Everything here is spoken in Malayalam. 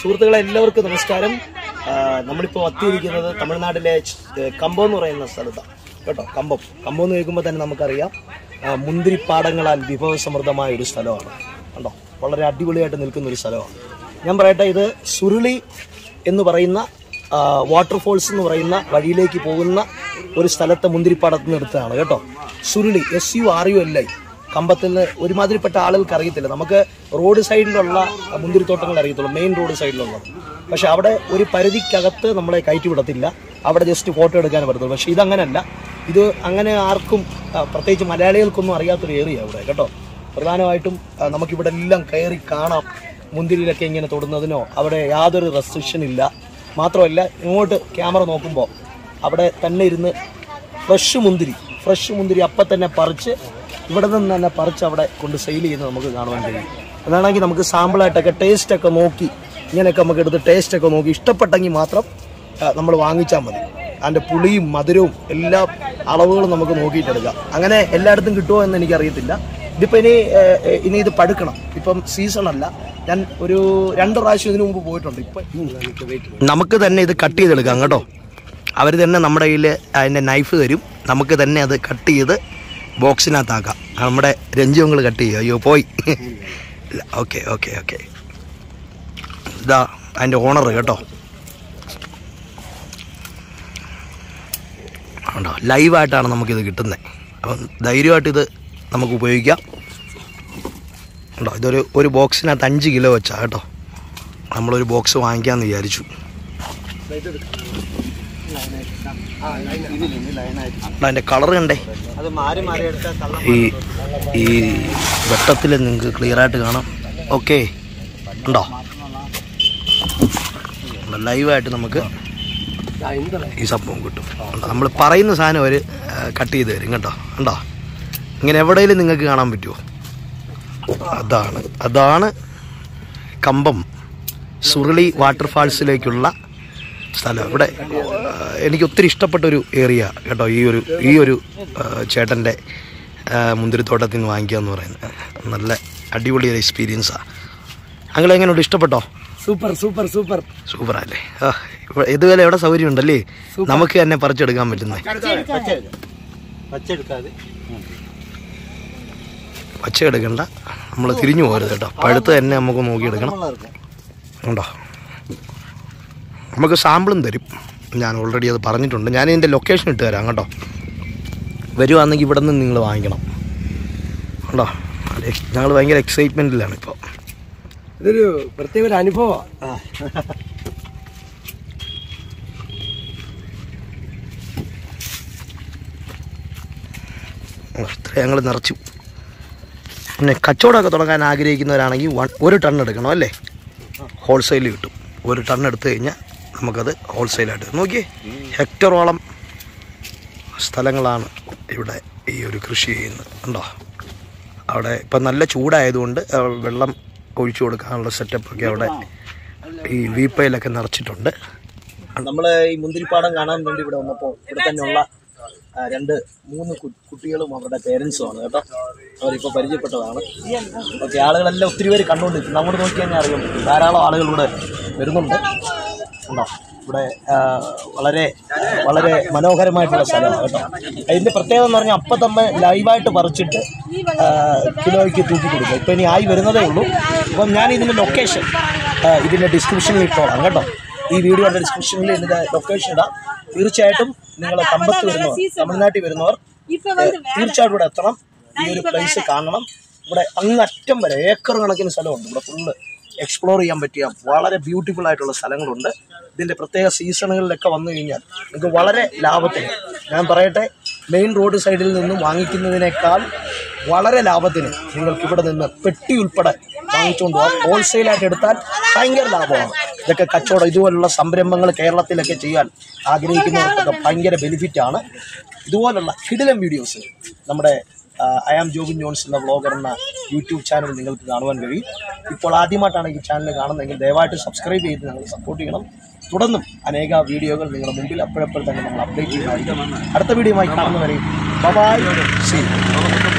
സുഹൃത്തുക്കളെ എല്ലാവർക്കും നമസ്കാരം ആ, നമ്മളിപ്പോൾ എത്തിയിരിക്കുന്നത് തമിഴ്നാട്ടിലെ ച്- ഏ, കമ്പം എന്ന് പറയുന്ന സ്ഥലത്താണ് കേട്ടോ കമ്പം കമ്പം എന്ന് കേൾക്കുമ്പോൾ തന്നെ നമുക്കറിയാം ആ, മുന്തിരിപ്പാടങ്ങളാൽ വിഭവസമൃദ്ധമായ ഒരു സ്ഥലമാണ് കണ്ടോ വളരെ അടിപൊളിയായിട്ട് നിൽക്കുന്ന ഒരു സ്ഥലമാണ് ഞാൻ പറയട്ടെ ഇത് സുരുളി എന്ന് പറയുന്ന വാട്ടർഫോൾസ് എന്ന് പറയുന്ന വഴിയിലേക്ക് പോകുന്ന ഒരു സ്ഥലത്തെ മുന്തിരിപ്പാടത്ത് നിന്ന് എടുത്തതാണ് കേട്ടോ Suruli S U R U L I കമ്പത്തിൽ നിന്ന് ഒരുമാതിരിപ്പെട്ട ആളുകൾക്ക് അറിയത്തില്ല നമുക്ക് റോഡ് സൈഡിലുള്ള മുന്തിരിത്തോട്ടങ്ങൾ അറിയത്തുള്ളൂ മെയിൻ റോഡ് സൈഡിലുള്ളത് പക്ഷെ അവിടെ ഒരു പരിധിക്കകത്ത് നമ്മളെ കയറ്റി വിടത്തില്ല അവിടെ ജസ്റ്റ് ഫോട്ടോ എടുക്കാൻ പറ്റത്തുള്ളൂ പക്ഷെ ഇതങ്ങനല്ല ഇത് അങ്ങനെ ആർക്കും ആ, പ്രത്യേകിച്ച് മലയാളികൾക്കൊന്നും അറിയാത്തൊരു ഏറിയ അവിടെ കേട്ടോ പ്രധാനമായിട്ടും ആ, നമുക്കിവിടെ എല്ലാം കയറി കാണാം മുന്തിരിയിലൊക്കെ ഇങ്ങനെ തൊടുന്നതിനോ അവിടെ യാതൊരു റെസ്ട്രിക്ഷൻ ഇല്ല മാത്രമല്ല ഇങ്ങോട്ട് ക്യാമറ നോക്കുമ്പോൾ അവിടെ തന്നെ ഇരുന്ന് ഫ്രഷ് മുന്തിരി ഫ്രഷ് മുന്തിരി അപ്പം തന്നെ പറിച്ച് ഇവിടെ നിന്ന് തന്നെ പറിച്ച് അവിടെ കൊണ്ട് സെയിൽ ചെയ്യുന്നത് നമുക്ക് കാണുവാൻ കഴിയും അതാണെങ്കിൽ നമുക്ക് സാമ്പിളായിട്ടൊക്കെ ടേസ്റ്റ് ഒക്കെ നോക്കി ഇങ്ങനെയൊക്കെ നമുക്ക് എടുത്ത് ടേസ്റ്റ് ഒക്കെ നോക്കി ഇഷ്ടപ്പെട്ടെങ്കിൽ മാത്രം നമ്മൾ വാങ്ങിച്ചാൽ മതി അതിൻ്റെ പുളിയും മധുരവും എല്ലാ അളവുകളും നമുക്ക് നോക്കിയിട്ടെടുക്കാം അങ്ങനെ എല്ലായിടത്തും കിട്ടുമോ എന്ന് എനിക്കറിയത്തില്ല ഇതിപ്പോൾ ഇനി ഏഹ്, ഏഹ്, ഇനി ഇത് പടുക്കണം ഇപ്പം സീസൺ അല്ല ഞാൻ ഒരു രണ്ട് പ്രാവശ്യം ഇതിനു മുമ്പ് പോയിട്ടുണ്ട് ഇപ്പം നമുക്ക് തന്നെ ഇത് കട്ട് ചെയ്തെടുക്കാം കേട്ടോ അവർ തന്നെ നമ്മുടെ കയ്യിൽ അതിൻ്റെ നൈഫ് തരും നമുക്ക് തന്നെ അത് കട്ട് ചെയ്ത് ബോക്സിനകത്താക്കാം നമ്മുടെ രഞ്ജുങ്ങൾ കട്ട് ചെയ്യുക അയ്യോ പോയി ഓക്കെ ഓക്കെ ഓക്കെ ഇതാ അതിൻ്റെ ഓണർ കേട്ടോ ഉണ്ടോ ലൈവായിട്ടാണ് നമുക്കിത് കിട്ടുന്നത് അപ്പം ധൈര്യമായിട്ട് ഇത് നമുക്ക് ഉപയോഗിക്കാം ഉണ്ടോ ഇതൊരു ഒരു ബോക്സിനകത്ത് അഞ്ച് കിലോ വെച്ചാ കേട്ടോ നമ്മളൊരു ബോക്സ് വാങ്ങിക്കാമെന്ന് വിചാരിച്ചു ഉണ്ടോ, അതിൻ്റെ കളർ കണ്ടേ അത് മാറി മാറി എടുത്താൽ കള്ളം ഈ ഈ വെട്ടത്തിൽ നിങ്ങൾക്ക് ക്ലിയർ ആയിട്ട് കാണാം ഓക്കെ ഉണ്ടോ ലൈവായിട്ട് നമുക്ക് ഈ സംഭവം കിട്ടും നമ്മൾ പറയുന്ന സാധനം അവർ കട്ട് ചെയ്ത് തരും കേട്ടോ ഉണ്ടോ ഇങ്ങനെ എവിടെയെങ്കിലും നിങ്ങൾക്ക് കാണാൻ പറ്റുമോ അതാണ് അതാണ് കമ്പം സുരുളി വാട്ടർഫാൾസിലേക്കുള്ള സ്ഥലം ഇവിടെ ആ, എനിക്ക് ഒത്തിരി ഇഷ്ടപ്പെട്ടൊരു ഏരിയ കേട്ടോ ഈ ഒരു ഈ ഒരു ആ, ചേട്ടൻ്റെ ആ, മുന്തിരിത്തോട്ടത്തിൽ നിന്ന് വാങ്ങിക്കുക എന്ന് പറയുന്നത് നല്ല അടിപൊളി ഒരു എക്സ്പീരിയൻസാണ് അങ്ങനെ എങ്ങനെയുണ്ട് ഇഷ്ടപ്പെട്ടോ സൂപ്പർ സൂപ്പർ സൂപ്പർ സൂപ്പറല്ലേ ആ ഇവിടെ ഇതുപോലെ എവിടെ സൗകര്യം ഉണ്ടല്ലേ നമുക്ക് തന്നെ പറിച്ചെടുക്കാൻ പറ്റുന്നത് പച്ചെടുക്കാതെ പച്ച എടുക്കണ്ട നമ്മൾ തിരിഞ്ഞു പോകരുത് കേട്ടോ പഴുത്ത് തന്നെ നമുക്ക് നോക്കിയെടുക്കണം ഉണ്ടോ നമുക്ക് സാമ്പിളും തരും ഞാൻ ഓൾറെഡി അത് പറഞ്ഞിട്ടുണ്ട് ഞാൻ ഇതിൻ്റെ ലൊക്കേഷൻ ഇട്ട് തരാം കേട്ടോ വരുവാണെങ്കിൽ ഇവിടെ നിന്ന് നിങ്ങൾ വാങ്ങിക്കണം ഉണ്ടോ ഞങ്ങൾ ഭയങ്കര എക്സൈറ്റ്മെൻറ്റിലാണ് ഇപ്പോൾ ഇതൊരു പ്രത്യേക ഒരു അനുഭവമാണ് ഇത്ര ഞങ്ങൾ നിറച്ചു പിന്നെ കച്ചവടമൊക്കെ തുടങ്ങാൻ ആഗ്രഹിക്കുന്നവരാണെങ്കിൽ വൺ ഒരു ടൺ എടുക്കണം അല്ലേ ഹോൾസെയിൽ കിട്ടും ഒരു ടൺ എടുത്തു കഴിഞ്ഞാൽ നമുക്കത് ഹോൾസെയിലായിട്ട് നോക്കിയേ ഹെക്ടറോളം സ്ഥലങ്ങളാണ് ഇവിടെ ഈ ഒരു കൃഷി ചെയ്യുന്നത് ഉണ്ടോ അവിടെ ഇപ്പം നല്ല ചൂടായതുകൊണ്ട് ആ, വെള്ളം ഒഴിച്ചു കൊടുക്കാനുള്ള സെറ്റപ്പൊക്കെ അവിടെ ഈ വീപ്പയിലൊക്കെ നിറച്ചിട്ടുണ്ട് നമ്മൾ ഈ മുന്തിരിപ്പാടം കാണാൻ വേണ്ടി ഇവിടെ വന്നപ്പോൾ ഇവിടെ തന്നെയുള്ള ആ, രണ്ട് മൂന്ന് കു- കുട്ടികളും അവരുടെ പേരൻസും ആണ് കേട്ടോ അവരിപ്പോൾ പരിചയപ്പെട്ടതാണ് ഓക്കെ ആളുകളെല്ലാം ഒത്തിരി പേര് കണ്ടുകൊണ്ടിരിക്കും നമ്മൾ നോക്കി കഴിഞ്ഞാൽ അറിയാം ധാരാളം ആളുകൾ ഇവിടെ വരുന്നുണ്ട് ഉണ്ടോ ഇവിടെ ആ, വളരെ വളരെ മനോഹരമായിട്ടുള്ള സ്ഥലമാണ് കേട്ടോ അതിൻ്റെ പ്രത്യേകത എന്ന് പറഞ്ഞാൽ അപ്പം തന്നെ ലൈവായിട്ട് പറിച്ചിട്ട് ആ, കിലോയ്ക്ക് തൂക്കി കൊടുക്കും ഇപ്പം ഇനി ആയി വരുന്നതേ ഉള്ളൂ അപ്പം ഞാൻ ഇതിൻ്റെ ലൊക്കേഷൻ ഇതിൻ്റെ ഡിസ്ക്രിപ്ഷനിൽ ഇട്ടോളാം കേട്ടോ ഈ വീഡിയോയുടെ ഡിസ്ക്രിപ്ഷനിൽ ഇതിൻ്റെ ലൊക്കേഷൻ ഇടാം തീർച്ചയായിട്ടും നിങ്ങൾ കമ്പത്ത് വരുന്നവർ തമിഴ്നാട്ടിൽ വരുന്നവർ ഏഹ്, തീർച്ചയായിട്ടും ഇവിടെ എത്തണം ഈ ഒരു പ്ലേസ് കാണണം ഇവിടെ അങ്ങറ്റം വരെ ഏക്കർ കണക്കിന് സ്ഥലമുണ്ട് ഇവിടെ ഫുള്ള് എക്സ്പ്ലോർ ചെയ്യാൻ പറ്റിയ വളരെ ബ്യൂട്ടിഫുൾ ആയിട്ടുള്ള സ്ഥലങ്ങളുണ്ട് ഇതിൻ്റെ പ്രത്യേക സീസണുകളിലൊക്കെ വന്നു കഴിഞ്ഞാൽ നിങ്ങൾക്ക് വളരെ ലാഭത്തിന് ഞാൻ പറയട്ടെ മെയിൻ റോഡ് സൈഡിൽ നിന്നും വാങ്ങിക്കുന്നതിനേക്കാൾ വളരെ ലാഭത്തിന് നിങ്ങൾക്ക് ഇവിടെ നിന്ന് പെട്ടി ഉൾപ്പെടെ വാങ്ങിച്ചുകൊണ്ട് പോകാം ഹോൾസെയിലായിട്ട് എടുത്താൽ ഭയങ്കര ലാഭമാണ് ഇതൊക്കെ കച്ചവടം ഇതുപോലുള്ള സംരംഭങ്ങൾ കേരളത്തിലൊക്കെ ചെയ്യാൻ ആഗ്രഹിക്കുന്നവർക്കൊക്കെ ഭയങ്കര ബെനിഫിറ്റാണ് ഇതുപോലുള്ള കിടിലം വീഡിയോസ് നമ്മുടെ ഐ ആം ജോബിൻ ജോൺസ് എന്ന വ്ളോഗർ എന്ന യൂട്യൂബ് ചാനൽ നിങ്ങൾക്ക് കാണുവാൻ കഴിയും ഇപ്പോൾ ആദ്യമായിട്ടാണ് ഈ ചാനൽ കാണുന്നതെങ്കിൽ ദയവായിട്ട് സബ്സ്ക്രൈബ് ചെയ്ത് ഞങ്ങൾ സപ്പോർട്ട് ചെയ്യണം തുടർന്നും അനേക വീഡിയോകൾ നിങ്ങളുടെ മുമ്പിൽ അപ്പോഴപ്പോൾ തന്നെ നമ്മൾ അപ്ഡേറ്റ് ചെയ്യുന്നതായിരിക്കും അടുത്ത വീഡിയോയുമായി കാണുന്നവരെ ബൈ സി